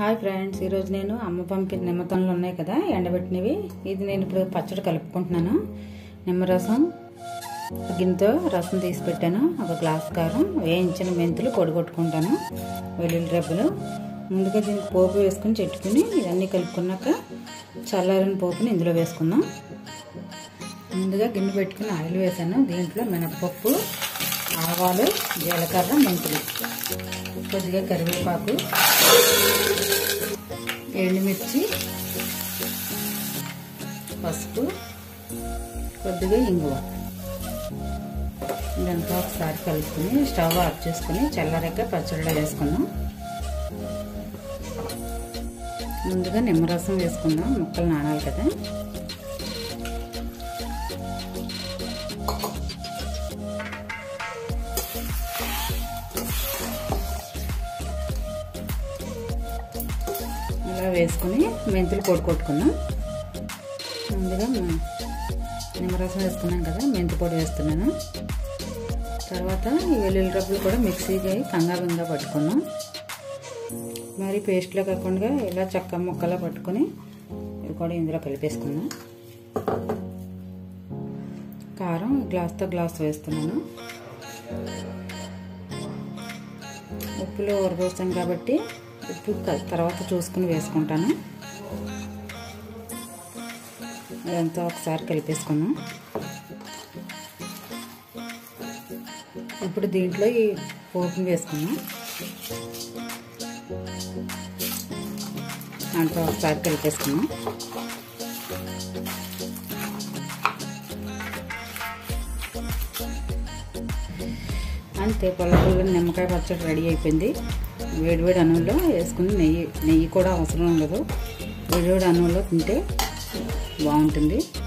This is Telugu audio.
హాయ్ ఫ్రెండ్స్ ఈరోజు నేను అమ్మ పంపిన నిమ్మతనులు ఉన్నాయి కదా ఎండబెట్టినవి ఇది నేను ఇప్పుడు పచ్చడి కలుపుకుంటున్నాను నిమ్మరసం గిన్నెతో రసం తీసి పెట్టాను ఒక గ్లాస్ కారం వేయించిన మెంతులు కొడుగొట్టుకుంటాను వెల్లుల్లి రెబ్బలు ముందుగా దీనికి పోపు వేసుకుని చెట్టుకుని ఇవన్నీ కలుపుకున్నాక చల్లారిన పోపుని ఇందులో వేసుకుందాం ముందుగా గిన్నె పెట్టుకుని ఆయిల్ వేసాను దీంట్లో మినపప్పు ఆవాలు జీలకర్ర మెంతులు కొద్దిగా కరివేపాకు ఎండుమిర్చి పసుపు కొద్దిగా ఇంగువ ఇదంతా ఒకసారి కలుపుకొని స్టవ్ ఆఫ్ చేసుకుని చల్లారాక పచ్చడిలో వేసుకుందాం ముందుగా నిమ్మరసం వేసుకుందాం ముక్కలు నానాలి కదా ఇలా వేసుకుని మెంతులు పొడి కొట్టుకుందాం ముందుగా నిమ్మరసం వేసుకున్నాం కదా మెంతి పొడి వేస్తున్నాను తర్వాత ఈ వెల్లుల్లి రబ్బులు కూడా మిక్సీకి కంగా బింగా పట్టుకున్నాం మరి పేస్ట్లో కాకుండా ఇలా చక్క ముక్కలా పట్టుకొని ఇవి కూడా ఇందులో కలిపేసుకుందాం కారం గ్లాస్తో గ్లాస్ వేస్తున్నాను ఉప్పులో ఊరబోస్తాం కాబట్టి ఉప్పు తర్వాత చూసుకుని వేసుకుంటాను అదంతా ఒకసారి కలిపేసుకుందాం ఇప్పుడు దీంట్లో ఈ పోపుని వేసుకుందాం అంతా ఒకసారి కలిపేసుకుందాం అంతే పొల్ల పొల్ల నిమ్మకాయ పచ్చడి రెడీ అయిపోయింది వేడివేడి అన్నంలో వేసుకుని నెయ్యి నెయ్యి కూడా అవసరం ఉండదు వేడివేడి అన్నంలో తింటే బాగుంటుంది